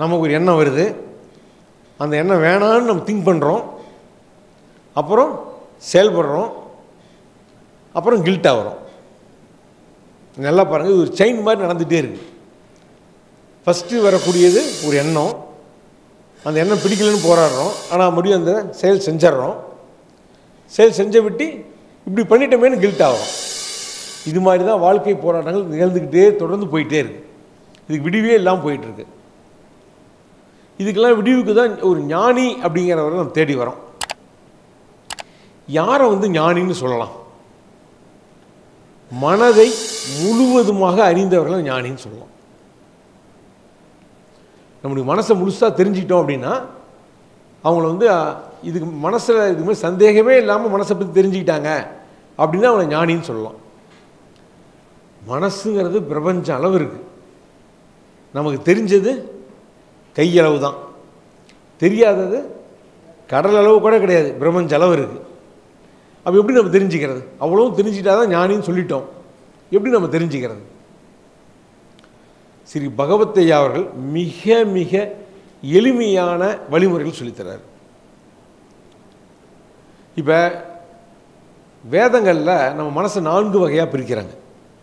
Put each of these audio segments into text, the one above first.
நமக்கு ஒரு எண்ணம் வருது அந்த எண்ணம் வேணான்னு நம்ம திங்க் பண்ணுறோம் அப்புறம் செயல்படுறோம் அப்புறம் கில்ட்டாக வரும் நல்லா பாருங்கள் இது ஒரு செயின் மாதிரி நடந்துகிட்டே இருக்குது ஃபஸ்ட்டு வரக்கூடியது ஒரு எண்ணம் அந்த எண்ணம் பிடிக்கலன்னு போராடுறோம் ஆனால் முடியும் அந்த செயல் செஞ்சிட்றோம் செயல் செஞ்ச விட்டு இப்படி பண்ணிட்டோமேனு கில்ட் ஆகிறோம் இது மாதிரி தான் வாழ்க்கை போராட்டங்கள் நிகழ்ந்துக்கிட்டே தொடர்ந்து போயிட்டே இருக்கு இதுக்கு விடிவே இல்லாமல் போயிட்டுருக்கு இதுக்கெல்லாம் விடிவுக்கு தான் ஒரு ஞானி அப்படிங்கிறவரை நம்ம தேடி வரோம் யாரை வந்து ஞானின்னு சொல்லலாம் மனதை முழுவதுமாக அறிந்தவர்களை ஞானின்னு சொல்லலாம் நம்முடைய மனசை முழுசாக தெரிஞ்சிட்டோம் அப்படின்னா அவங்கள வந்து அஹ், இதுக்கு மனசில் இதுமே சந்தேகமே இல்லாமல் மனசை பற்றி தெரிஞ்சுக்கிட்டாங்க அப்படின்னா அவங்கள ஞானின்னு சொல்லலாம் மனசுங்கிறது பிரபஞ்ச அளவு இருக்குது நமக்கு தெரிஞ்சது கையளவு தான் தெரியாதது கடல் அளவு கூட கிடையாது பிரபஞ்ச அளவு இருக்குது அப்போ எப்படி நம்ம தெரிஞ்சுக்கிறது அவ்வளவும் தெரிஞ்சிட்டா தான் ஞானின்னு சொல்லிட்டோம் எப்படி நம்ம தெரிஞ்சுக்கிறது ஸ்ரீ பகவத்தையா அவர்கள் மிக மிக எளிமையான வழிமுறைகள் சொல்லித்தரார் இப்போ வேதங்களில் நம்ம மனசை நான்கு வகையாக பிரிக்கிறாங்க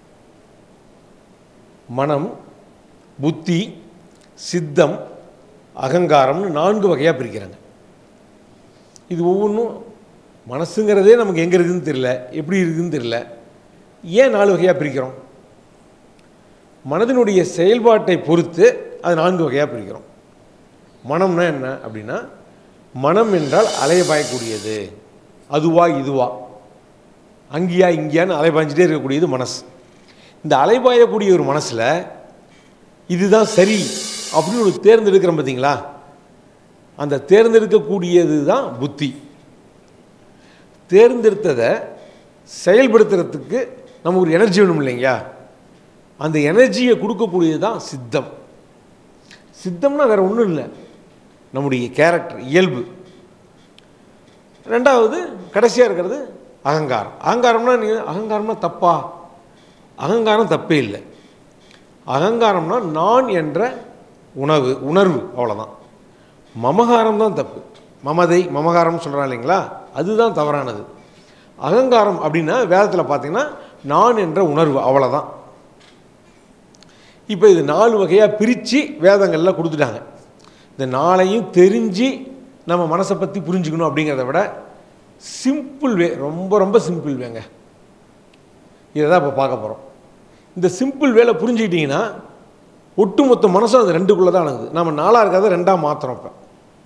மனம் புத்தி சித்தம் அகங்காரம்னு நான்கு வகையாக பிரிக்கிறாங்க இது ஒவ்வொன்றும் மனசுங்கிறதே நமக்கு எங்கே இருக்குதுன்னு தெரியல எப்படி இருக்குதுன்னு தெரியல ஏன் நாலு வகையாக பிரிக்கிறோம் மனதினுடைய செயல்பாட்டை பொறுத்து அது நான்கு வகையாக பிரிக்கிறோம் மனம்னா என்ன அப்படின்னா மனம் என்றால் அலைபாயக்கூடியது அதுவா இதுவா அங்கேயா இங்கேயான்னு அலைபாய்ஞ்சிட்டே இருக்கக்கூடியது மனசு இந்த அலைபாயக்கூடிய ஒரு மனசில் இதுதான் சரி அப்படின்னு ஒரு தேர்ந்தெடுக்கிறோம் பார்த்தீங்களா அந்த தேர்ந்தெடுக்கக்கூடியது தான் புத்தி தேர்ந்தெடுத்ததை செயல்படுத்துறதுக்கு நமக்கு ஒரு எனர்ஜி வேணும் இல்லைங்களா அந்த எனர்ஜியை கொடுக்கக்கூடியது தான் சித்தம் சித்தம்னா வேற ஒன்றும் இல்லை நம்முடைய கேரக்டர் இயல்பு ரெண்டாவது கடைசியாக இருக்கிறது அகங்காரம் அகங்காரம்னா நீங்கள் அகங்காரம்னா தப்பா அகங்காரம் தப்பே இல்லை அகங்காரம்னா நான் என்ற உணவு உணர்வு அவ்வளோதான் மமகாரம் தான் தப்பு மமதை மமகாரம் சொல்கிறான் இல்லைங்களா அதுதான் தவறானது அகங்காரம் அப்படின்னா வேதத்தில் பார்த்தீங்கன்னா நான் என்ற உணர்வு அவ்வளோதான் இப்போ இது நாலு வகையாக பிரித்து வேதங்களில் கொடுத்துட்டாங்க இந்த நாளையும் தெரிஞ்சு நம்ம மனசை பற்றி புரிஞ்சுக்கணும் அப்படிங்கிறத விட சிம்பிள் வே ரொம்ப ரொம்ப சிம்பிள் வேங்க இதை தான் இப்போ பார்க்க போகிறோம் இந்த சிம்பிள் வேலை புரிஞ்சுக்கிட்டிங்கன்னா ஒட்டுமொத்த மனசும் அது ரெண்டுக்குள்ளே தான் அணுகுது நம்ம நாளாக இருக்கிறத ரெண்டாக மாற்றுறோம் இப்போ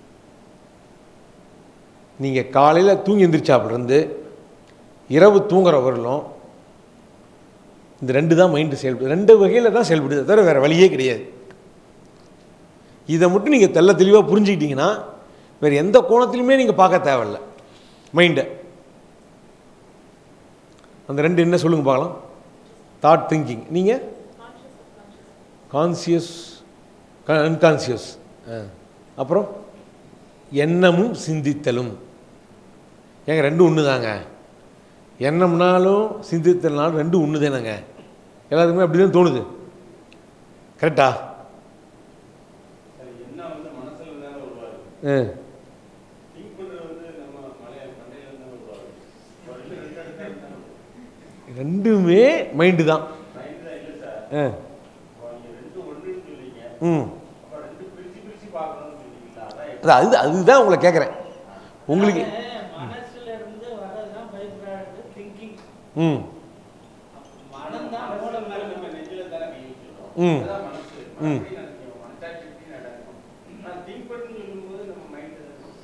நீங்கள் காலையில் தூங்கி எந்திரிச்சாப்பிலிருந்து இரவு தூங்குற வரலும் இந்த ரெண்டு தான் மைண்டு செயல்படுது ரெண்டு வகையில் தான் செயல்படுது தவிர வேறு வழியே கிடையாது இதை மட்டும் நீங்கள் தெள்ள தெளிவாக புரிஞ்சுக்கிட்டீங்கன்னா வேறு எந்த கோணத்திலுமே நீங்கள் பார்க்க தேவையில்ல மைண்டை அந்த ரெண்டு என்ன சொல்லுங்க பார்க்கலாம் தாட் திங்கிங் நீங்கள் கான்சியஸ் அன்கான்சியஸ் அப்புறம் எண்ணமும் சிந்தித்தலும் ஏங்க ரெண்டும் ஒன்று தாங்க எண்ணம்னாலும் சிந்தித்தல்னாலும் ரெண்டும் ஒன்று தானேங்க எல்லாத்துக்குமே அப்படி தான் தோணுது கரெக்டா என்ன வந்து மனசுல இருந்தாலும் உருவாது ஆ திங்க் பண்றது வந்து நம்ம மலைய மண்டையில இருந்தாலும் உருவாது ஒரு ரெண்டு ரெண்டு ரெண்டு ரெண்டு ரெண்டுமே மைண்டு தான் மைண்ட் தான் இல்லை சார் ஆ இப்போ நீங்க ரெண்டு ஒன்றுன்னு சொல்றீங்க ம் அப்போ ரெண்டு பிரிச்சு பிரிச்சு பார்க்கணும்னு சொல்றீங்களா அதான் அது அது அதுதான் உங்களை கேட்குறேன் உங்களுக்கு மனசுல இருந்து வர்றதுதான் பை ப்ராடக்ட் திங்கிங் ம் மனம் தான் மூல மனசுல மருந்து நம்ம நெஞ்சில தானே கை வச்சிருக்கோம் ம். அதான் மனசு ம். மனப்படி நினைக்கிறோம் மனசாட்சி எப்படி நடக்கும் நான் திங்க் பண்ணி சொல்லும்போது நம்ம மைண்ட்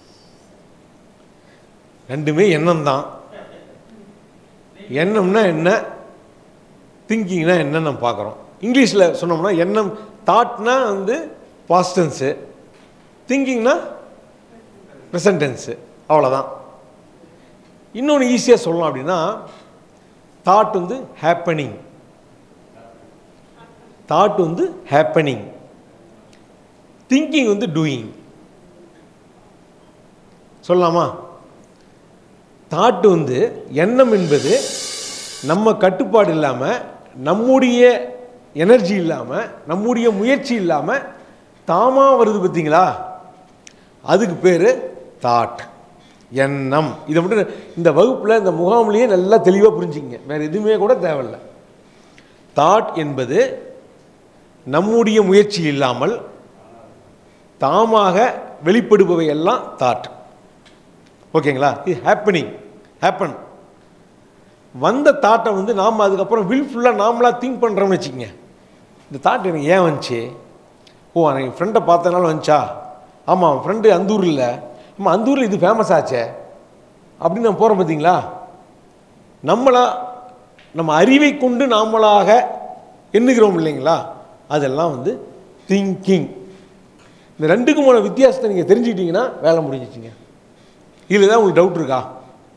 ரெண்டுமே எண்ணம் தான் எண்ணம்னா என்ன திங்கிங்னா என்னன்னு நம்ம பார்க்குறோம் இங்கிலீஷில் சொன்னோம்னா எண்ணம் தாட்னா வந்து பாஸ்டன்ஸு திங்கிங்னா ப்ரெசன்ட் டென்ஸு அவ்வளோதான் இன்னொன்று ஈஸியாக சொல்லலாம் அப்படின்னா தாட் வந்து ஹேப்பனிங் தாட் வந்து ஹேப்பனிங் திங்கிங் வந்து டூயிங் சொல்லலாமா தாட் வந்து எண்ணம் என்பது நம்ம கட்டுப்பாடு இல்லாமல் நம்முடைய எனர்ஜி இல்லாமல் நம்முடைய முயற்சி இல்லாமல் தாமா வருது பார்த்தீங்களா அதுக்கு பேர் தாட் எண்ணம் இதை மட்டும் இந்த வகுப்பில் இந்த முகாம்லேயே நல்லா தெளிவாக புரிஞ்சுங்க வேறு எதுவுமே கூட தேவையில்ல தாட் என்பது நம்முடைய முயற்சி இல்லாமல் தாமாக வெளிப்படுபவை எல்லாம் தாட் ஓகேங்களா இது ஹேப்பனிங் ஹேப்பன் வந்த தாட்டை வந்து நாம் அதுக்கப்புறம் வில்ஃபுல்லாக நாமளாக திங்க் பண்ணுறோம்னு வச்சுக்கோங்க இந்த தாட் எனக்கு ஏன் வந்துச்சு ஓ என் ஃப்ரெண்டை பார்த்தனால வந்துச்சா ஆமாம் அவன் ஃப்ரெண்டு அந்தூர் இல்லை ஆமாம் அந்தூரில் இது ஃபேமஸ் ஆச்சே அப்படின்னு நம்ம போகிறோம் பார்த்தீங்களா நம்மளா நம்ம அறிவை கொண்டு நாமளாக எண்ணுகிறோம் இல்லைங்களா அதெல்லாம் வந்து திங்கிங் இந்த ரெண்டுக்குமான வித்தியாசத்தை நீங்கள் தெரிஞ்சுக்கிட்டீங்கன்னா வேலை முடிஞ்சிச்சிங்க இதில் தான் உங்களுக்கு டவுட் இருக்கா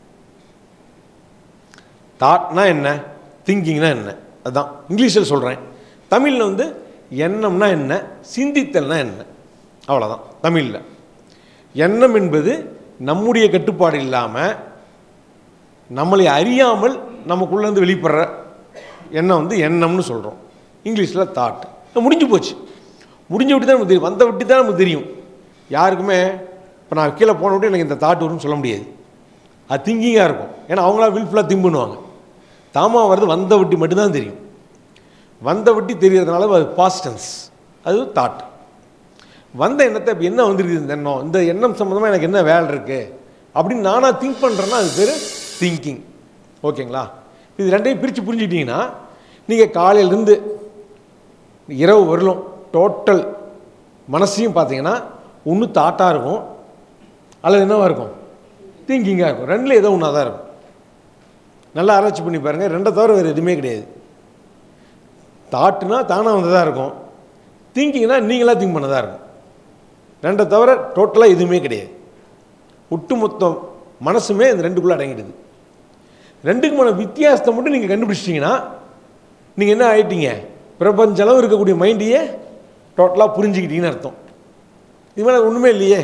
தாட்னா என்ன திங்கிங்னா என்ன அதுதான் இங்கிலீஷில் சொல்கிறேன் தமிழில் வந்து எண்ணம்னா என்ன சிந்தித்தல்னா என்ன அவ்வளோதான் தமிழில் எண்ணம் என்பது நம்முடைய கட்டுப்பாடு இல்லாமல் நம்மளை அறியாமல் நமக்குள்ளேருந்து வெளிப்படுற எண்ணம் வந்து எண்ணம்னு சொல்கிறோம் இங்கிலீஷில் தாட் முடிஞ்சு போச்சு முடிஞ்ச விட்டு தான் நமக்கு தெரியும் வந்த விட்டு தான் நமக்கு தெரியும் யாருக்குமே இப்போ நான் கீழே போன விட்டு எனக்கு இந்த தாட் வரும்னு சொல்ல முடியாது அது திங்கிங்காக இருக்கும் ஏன்னா அவங்களா வில்ஃபுல்லாக திங்க் பண்ணுவாங்க தாமா வருது வந்த வட்டி மட்டும்தான் தெரியும் வந்த வட்டி தெரியறதுனால அது பாஸ்டன்ஸ் அது தாட் வந்த எண்ணத்தை இப்போ என்ன வந்துருக்குது இந்த எண்ணம் இந்த எண்ணம் சம்மந்தமாக எனக்கு என்ன வேலை இருக்குது அப்படின்னு நானாக திங்க் பண்ணுறேன்னா அது பேர் திங்கிங் ஓகேங்களா இது ரெண்டையும் பிரித்து புரிஞ்சுக்கிட்டீங்கன்னா நீங்கள் காலையிலேருந்து இரவு வரலும் டோட்டல் மனசையும் பார்த்தீங்கன்னா ஒன்று தாட்டாக இருக்கும் அல்லது என்னவாக இருக்கும் திங்கிங்காக இருக்கும் ரெண்டில் ஏதோ ஒன்றா தான் இருக்கும் நல்லா ஆராய்ச்சி பண்ணி பாருங்கள் ரெண்டை தவிர வேறு எதுவுமே கிடையாது தாட்டுனா தானாக வந்ததாக இருக்கும் திங்கிங்னா நீங்களாக திங்க் பண்ணதாக இருக்கும் ரெண்டை தவிர டோட்டலாக எதுவுமே கிடையாது ஒட்டுமொத்தம் மனசுமே இந்த ரெண்டுக்குள்ளே அடங்கிடுது ரெண்டுக்குமான வித்தியாசத்தை மட்டும் நீங்கள் கண்டுபிடிச்சிட்டிங்கன்னா நீங்கள் என்ன ஆயிட்டீங்க பிரபஞ்ச அளவு இருக்கக்கூடிய மைண்டையே டோட்டலாக புரிஞ்சுக்கிட்டீங்கன்னு அர்த்தம் இது மேலே ஒன்றுமே இல்லையே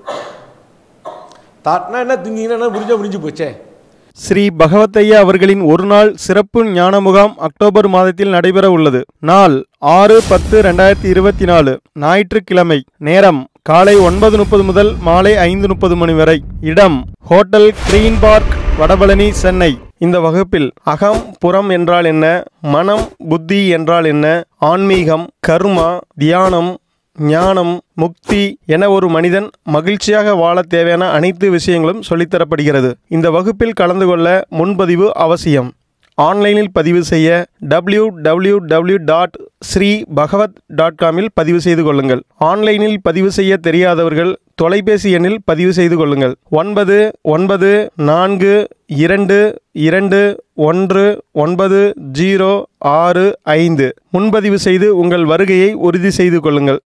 தாட்னா என்ன திங்கிங்னா என்ன புரிஞ்சா புரிஞ்சு போச்சே ஸ்ரீ பகவத்தையா அவர்களின் ஒரு நாள் சிறப்பு ஞான முகாம் அக்டோபர் மாதத்தில் நடைபெற உள்ளது நாள் ஆறு பத்து ரெண்டாயிரத்தி இருபத்தி நாலு ஞாயிற்றுக்கிழமை நேரம் காலை ஒன்பது முப்பது முதல் மாலை ஐந்து முப்பது மணி வரை இடம் hotel green park Vadapalani Chennai இந்த வகுப்பில் அகம் புறம் என்றால் என்ன மனம் புத்தி என்றால் என்ன ஆன்மீகம் கர்மா தியானம் ஞானம் முக்தி என ஒரு மனிதன் மகிழ்ச்சியாக வாழ தேவையான அனைத்து விஷயங்களும் சொல்லித்தரப்படுகிறது இந்த வகுப்பில் கலந்து கொள்ள முன்பதிவு அவசியம் ஆன்லைனில் பதிவு செய்ய W W W dot Sri Bhagavad dot காமில் பதிவு செய்து கொள்ளுங்கள் ஆன்லைனில் பதிவு செய்ய தெரியாதவர்கள் தொலைபேசி எண்ணில் பதிவு செய்து கொள்ளுங்கள் ஒன்பது ஒன்பது நான்கு இரண்டு இரண்டு ஒன்று ஒன்பது ஜீரோ ஆறு ஐந்து முன்பதிவு செய்து உங்கள் வருகையை உறுதி செய்து கொள்ளுங்கள்